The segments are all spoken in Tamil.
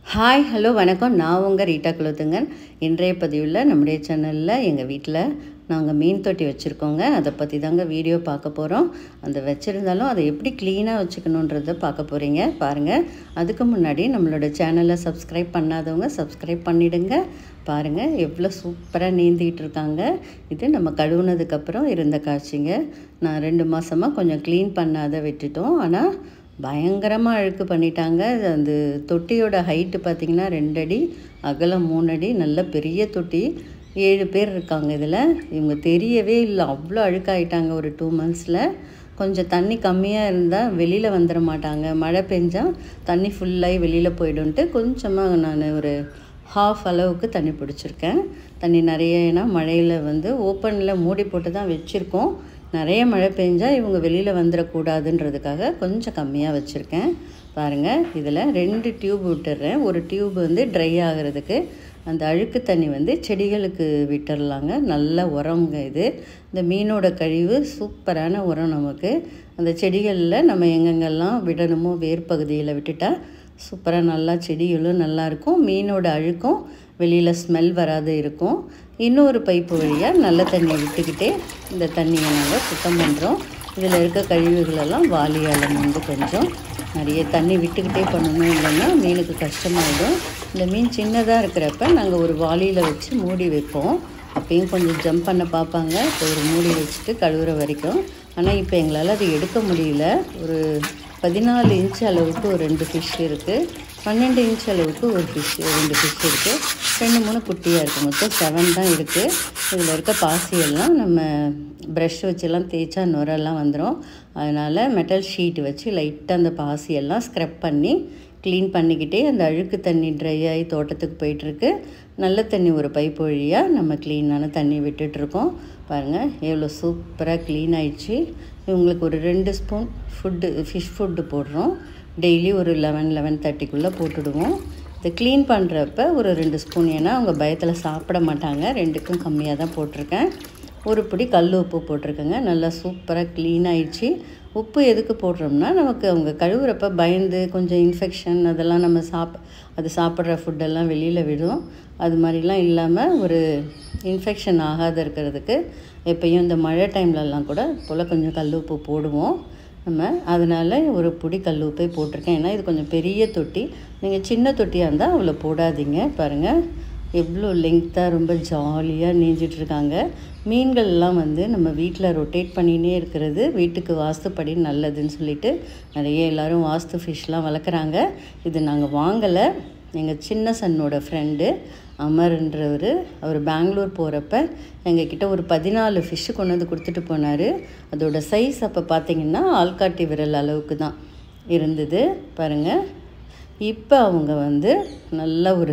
ஹாய் ஹலோ வணக்கம் நான் உங்கள் ரீட்டா குலத்துங்கன் இன்றைய பதிவில் நம்முடைய சேனலில் எங்கள் வீட்டில் நாங்கள் மீன் தொட்டி வச்சுருக்கோங்க அதை பற்றி தாங்க வீடியோ பார்க்க போகிறோம் அந்த வச்சுருந்தாலும் அதை எப்படி க்ளீனாக வச்சுக்கணுன்றதை பார்க்க போகிறீங்க பாருங்கள் அதுக்கு முன்னாடி நம்மளோட சேனலை சப்ஸ்கிரைப் பண்ணாதவங்க சப்ஸ்கிரைப் பண்ணிவிடுங்க பாருங்கள் எவ்வளோ சூப்பராக நீந்திக்கிட்டு இருக்காங்க இது நம்ம கழுவுனதுக்கப்புறம் இருந்த காட்சிங்க நான் ரெண்டு மாதமாக கொஞ்சம் க்ளீன் பண்ணாத விட்டுட்டோம் ஆனால் பயங்கரமாக அழுக்கு பண்ணிட்டாங்க அந்த தொட்டியோட ஹைட்டு பார்த்திங்கன்னா ரெண்டு அடி அகலம் மூணு அடி நல்ல பெரிய தொட்டி ஏழு பேர் இருக்காங்க இதில் இவங்க தெரியவே இல்லை அவ்வளோ அழுக்காயிட்டாங்க ஒரு டூ மந்த்ஸில் கொஞ்சம் தண்ணி கம்மியாக இருந்தால் வெளியில் வந்துட மாட்டாங்க மழை பெஞ்சால் தண்ணி ஃபுல்லாகி வெளியில் போய்டுன்ட்டு கொஞ்சமாக நான் ஒரு ஹாஃப் அளவுக்கு தண்ணி பிடிச்சிருக்கேன் தண்ணி நிறைய ஏன்னா மழையில் வந்து ஓப்பனில் மூடி போட்டு தான் வச்சுருக்கோம் நிறைய மழை பெஞ்சால் இவங்க வெளியில் வந்துடக்கூடாதுன்றதுக்காக கொஞ்சம் கம்மியாக வச்சுருக்கேன் பாருங்கள் இதில் ரெண்டு டியூப் விட்டுடுறேன் ஒரு டியூப் வந்து ட்ரை ஆகிறதுக்கு அந்த அழுக்கு தண்ணி வந்து செடிகளுக்கு விட்டுடலாங்க நல்ல உரம்ங்க இது இந்த மீனோட கழிவு சூப்பரான உரம் நமக்கு அந்த செடிகளில் நம்ம எங்கெங்கெல்லாம் விடணுமோ வேர் பகுதியில் விட்டுட்டா சூப்பராக நல்லா செடிகளும் நல்லாயிருக்கும் மீனோட அழுக்கும் வெளியில் ஸ்மெல் வராது இருக்கும் இன்னொரு பைப்பு வழியாக நல்ல தண்ணியை விட்டுக்கிட்டே இந்த தண்ணியை நாங்கள் சுத்தம் பண்ணுறோம் இதில் இருக்க கழிவுகளெல்லாம் வாலியால் வந்து கொஞ்சம் நிறைய தண்ணி விட்டுக்கிட்டே பண்ணணும் இல்லைன்னா மீனுக்கு கஷ்டமாயிடும் இந்த மீன் சின்னதாக இருக்கிறப்ப நாங்கள் ஒரு வாளியில் வச்சு மூடி வைப்போம் அப்பயும் கொஞ்சம் ஜம்ப் பண்ண பார்ப்பாங்க இப்போ ஒரு மூடி வச்சுட்டு கழுவுற வரைக்கும் ஆனால் இப்போ எங்களால் அது எடுக்க முடியல ஒரு பதினாலு இன்ச் அளவுக்கு ஒரு ரெண்டு ஃபிஷ் இருக்குது பன்னெண்டு இன்ச் அளவுக்கு ஒரு ஃபிஷ் ரெண்டு ஃபிஷ் இருக்குது ரெண்டு மூணு குட்டியாக இருக்குது மொத்தம் செவன் தான் இருக்குது இதில் இருக்க பாசியெல்லாம் நம்ம ப்ரஷ் வச்செல்லாம் தேய்ச்சா நுரெல்லாம் வந்துடும் அதனால் மெட்டல் ஷீட் வச்சு லைட்டாக அந்த பாசியெல்லாம் ஸ்க்ரப் பண்ணி க்ளீன் பண்ணிக்கிட்டே அந்த அழுக்கு தண்ணி ட்ரை ஆகி தோட்டத்துக்கு போயிட்டுருக்கு நல்ல தண்ணி ஒரு பைப் வழியாக நம்ம க்ளீனான தண்ணி விட்டுட்ருக்கோம் பாருங்கள் எவ்வளோ சூப்பராக க்ளீன் ஆயிடுச்சு இவங்களுக்கு ஒரு ரெண்டு spoon food fish food daily டெய்லி ஒரு லெவன் லெவன் தேர்ட்டிக்குள்ளே போட்டுடுவோம் இதை க்ளீன் பண்ணுறப்ப ஒரு ரெண்டு ஸ்பூன் ஏன்னா அவங்க பயத்தில் சாப்பிட மாட்டாங்க ரெண்டுக்கும் கம்மியாக தான் போட்டிருக்கேன் ஒரு பிடி கல் உப்பு போட்டிருக்கேங்க நல்லா சூப்பராக க்ளீன் ஆயிடுச்சு உப்பு எதுக்கு போடுறோம்னா நமக்கு அவங்க கழுவுறப்ப பயந்து கொஞ்சம் இன்ஃபெக்ஷன் அதெல்லாம் நம்ம சாப் அது சாப்பிட்ற ஃபுட்டெல்லாம் வெளியில் விடும் அது மாதிரிலாம் இல்லாமல் ஒரு இன்ஃபெக்ஷன் ஆகாத இருக்கிறதுக்கு எப்பயும் இந்த மழை டைம்லலாம் கூட போல் கொஞ்சம் கல் உப்பு போடுவோம் நம்ம அதனால் ஒரு பொடி கல் உப்பே போட்டிருக்கேன் ஏன்னா இது கொஞ்சம் பெரிய தொட்டி நீங்கள் சின்ன தொட்டியாக இருந்தால் அவ்வளோ போடாதீங்க பாருங்கள் எவ்வளோ லெங்க்த்தாக ரொம்ப ஜாலியாக நீஞ்சிட்ருக்காங்க மீன்கள்லாம் வந்து நம்ம வீட்டில் ரொட்டேட் பண்ணினே இருக்கிறது வீட்டுக்கு வாஸ்துப்படி நல்லதுன்னு சொல்லிட்டு நிறைய எல்லோரும் வாஸ்து ஃபிஷ்லாம் வளர்க்குறாங்க இது நாங்கள் வாங்கலை எங்கள் சின்ன சன்னோட ஃப்ரெண்டு அமர்ன்றவர் அவர் பெங்களூர் போகிறப்ப எங்ககிட்ட ஒரு பதினாலு ஃபிஷ்ஷு கொண்டு வந்து கொடுத்துட்டு போனார் அதோட சைஸ் அப்போ பார்த்திங்கன்னா ஆள்காட்டி விரல் அளவுக்கு தான் இருந்தது பாருங்கள் இப்போ அவங்க வந்து நல்ல ஒரு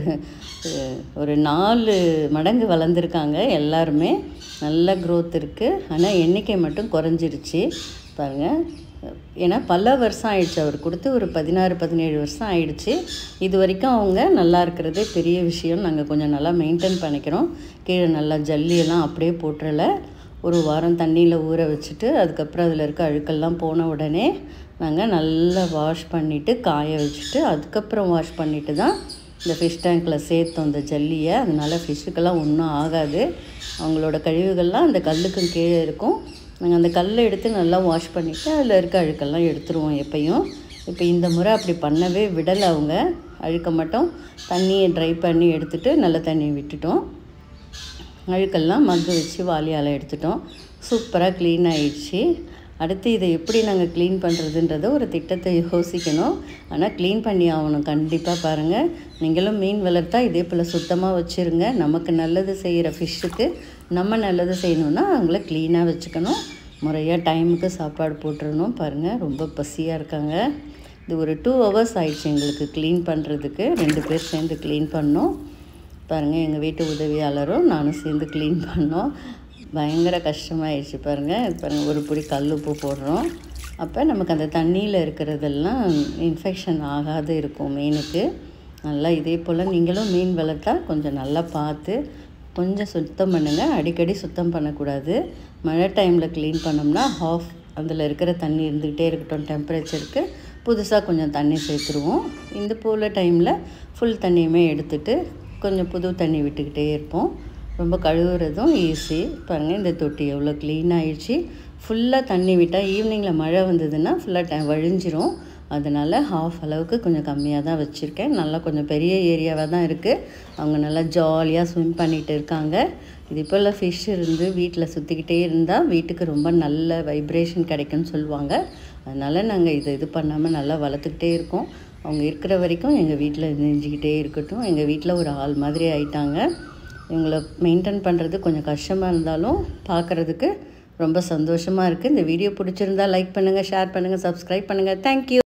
ஒரு நாலு மடங்கு வளர்ந்துருக்காங்க எல்லாருமே நல்ல க்ரோத் இருக்குது ஆனால் எண்ணிக்கை மட்டும் குறைஞ்சிருச்சு பாருங்கள் ஏன்னா பல வருஷம் ஆயிடுச்சு அவர் கொடுத்து ஒரு பதினாறு பதினேழு வருஷம் ஆயிடுச்சு இது வரைக்கும் அவங்க நல்லா இருக்கிறதே பெரிய விஷயம் நாங்கள் கொஞ்சம் நல்லா மெயின்டைன் பண்ணிக்கிறோம் கீழே நல்லா ஜல்லியெல்லாம் அப்படியே போட்டுறல ஒரு வாரம் தண்ணியில் ஊற வச்சுட்டு அதுக்கப்புறம் அதில் இருக்க அழுக்கெல்லாம் போன உடனே நாங்கள் நல்லா வாஷ் பண்ணிவிட்டு காய வச்சுட்டு அதுக்கப்புறம் வாஷ் பண்ணிவிட்டு தான் இந்த ஃபிஷ் டேங்க்கில் சேர்த்தோம் இந்த ஜல்லியை அதனால் ஃபிஷ்ஷுக்கெல்லாம் ஒன்றும் ஆகாது அவங்களோட கழிவுகள்லாம் அந்த கல்லுக்கும் கீழே இருக்கும் நாங்கள் அந்த கல்லை எடுத்து நல்லா வாஷ் பண்ணிவிட்டு அதில் இருக்க அழுக்கெல்லாம் எடுத்துருவோம் எப்பையும் இப்போ இந்த முறை அப்படி பண்ணவே விடலை அவங்க அழுக்க மட்டும் தண்ணியை ட்ரை பண்ணி எடுத்துகிட்டு நல்ல தண்ணியை விட்டுட்டோம் அழுக்கெல்லாம் மக்கு வச்சு வாலியால் எடுத்துட்டோம் சூப்பராக க்ளீன் ஆயிடுச்சு அடுத்து இதை எப்படி நாங்கள் க்ளீன் பண்ணுறதுன்றத ஒரு திட்டத்தை யோசிக்கணும் ஆனால் க்ளீன் பண்ணி ஆகணும் கண்டிப்பாக பாருங்கள் நீங்களும் மீன் வளர்த்தா இதே போல் சுத்தமாக வச்சுருங்க நமக்கு நல்லது செய்கிற ஃபிஷ்ஷுக்கு நம்ம நல்லது செய்யணுன்னா அவங்கள க்ளீனாக வச்சுக்கணும் முறையாக டைமுக்கு சாப்பாடு போட்டுடணும் பாருங்கள் ரொம்ப பசியாக இருக்காங்க இது ஒரு டூ ஹவர்ஸ் ஆயிடுச்சு எங்களுக்கு க்ளீன் பண்ணுறதுக்கு ரெண்டு பேர் சேர்ந்து க்ளீன் பண்ணோம் பாருங்கள் எங்கள் வீட்டு உதவியாளரும் நானும் சேர்ந்து க்ளீன் பண்ணோம் பயங்கர கஷ்டமாயிடுச்சு பாருங்கள் பாருங்கள் ஒரு பிடி கல் உப்பு போடுறோம் அப்போ நமக்கு அந்த தண்ணியில் இருக்கிறதெல்லாம் இன்ஃபெக்ஷன் ஆகாது இருக்கும் மீனுக்கு நல்லா இதே போல் நீங்களும் மீன் வளர்த்தா கொஞ்சம் நல்லா பார்த்து கொஞ்சம் சுத்தம் பண்ணுங்கள் அடிக்கடி சுத்தம் பண்ணக்கூடாது மழை டைமில் க்ளீன் பண்ணோம்னா ஹாஃப் அதில் இருக்கிற தண்ணி இருந்துக்கிட்டே இருக்கட்டும் டெம்பரேச்சருக்கு புதுசாக கொஞ்சம் தண்ணி சேர்த்துருவோம் இந்த போல் டைமில் ஃபுல் தண்ணியுமே எடுத்துட்டு கொஞ்சம் புது தண்ணி விட்டுக்கிட்டே இருப்போம் ரொம்ப கழுவுறதும் ஈஸி பாருங்கள் இந்த தொட்டி எவ்வளோ க்ளீன் ஆயிடுச்சு ஃபுல்லாக தண்ணி விட்டால் ஈவினிங்கில் மழை வந்ததுன்னா ஃபுல்லாக ட வழிஞ்சிரும் அதனால் ஹாஃப் அளவுக்கு கொஞ்சம் கம்மியாக தான் வச்சுருக்கேன் நல்லா கொஞ்சம் பெரிய ஏரியாவாக தான் இருக்குது அவங்க நல்லா ஜாலியாக ஸ்விம் பண்ணிகிட்டு இருக்காங்க இது போல் ஃபிஷ் இருந்து வீட்டில் சுற்றிக்கிட்டே இருந்தால் வீட்டுக்கு ரொம்ப நல்ல வைப்ரேஷன் கிடைக்கும்னு சொல்லுவாங்க அதனால் நாங்கள் இதை இது பண்ணாமல் நல்லா வளர்த்துக்கிட்டே இருக்கோம் அவங்க இருக்கிற வரைக்கும் எங்கள் வீட்டில் நெஞ்சிக்கிட்டே இருக்கட்டும் எங்கள் வீட்டில் ஒரு ஆள் மாதிரி ஆயிட்டாங்க இவங்கள மெயின்டைன் பண்ணுறது கொஞ்சம் கஷ்டமாக இருந்தாலும் பார்க்குறதுக்கு ரொம்ப சந்தோஷமாக இருக்குது இந்த வீடியோ பிடிச்சிருந்தா லைக் பண்ணுங்கள் ஷேர் பண்ணுங்கள் சப்ஸ்கிரைப் பண்ணுங்கள் தேங்க்யூ